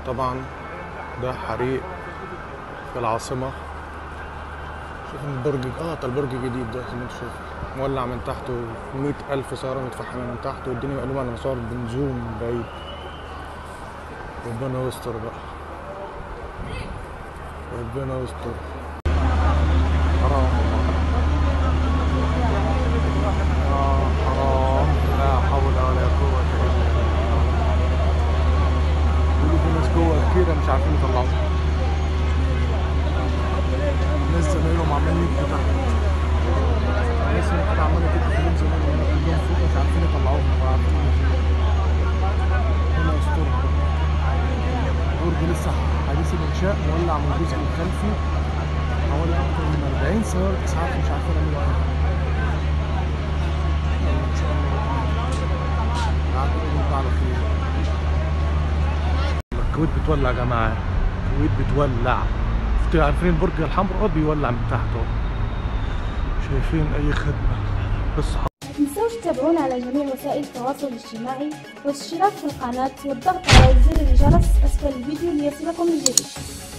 طبعا ده حريق في العاصمة شوف البرج اه ده البرج الجديد ده زي ما انت شايف مولع من تحت و ألف سيارة متفحمة من تحت والدنيا مقلوبة أنا مصور بنزوم بعيد ربنا يستر بقى ربنا يستر حرام والله آه حرام لا حول ولا قوة إلا بالله بيقولوا في ناس جوه كتيرة مش عارفين يطلعوها ناس زمايلهم عمالين يبكوا تحت ناس هنا كده عمالة تبكي كلهم زمايلهم هنا كلهم فوق مش عارفين يطلعوهم ولا عارفين هنا يسترها برج لسه حديث الإنشاء مولع من الجزء الخلفي حوالي أكتر من 40 سيارة إسعاف مش عارفين يعملوا إيه يلا إن شاء الله نعدي ونرجع على خير الكويت بتولع يا جماعة الكويت بتولع انتوا عارفين البرج الحمراء بيولع من تحت اهو شايفين أي خدمة بس ما تنسوش تتابعونا على جميع وسائل التواصل الاجتماعي والاشتراك في القناة والضغط على زر الجرس أسفل الفيديو ليصلكم الجديد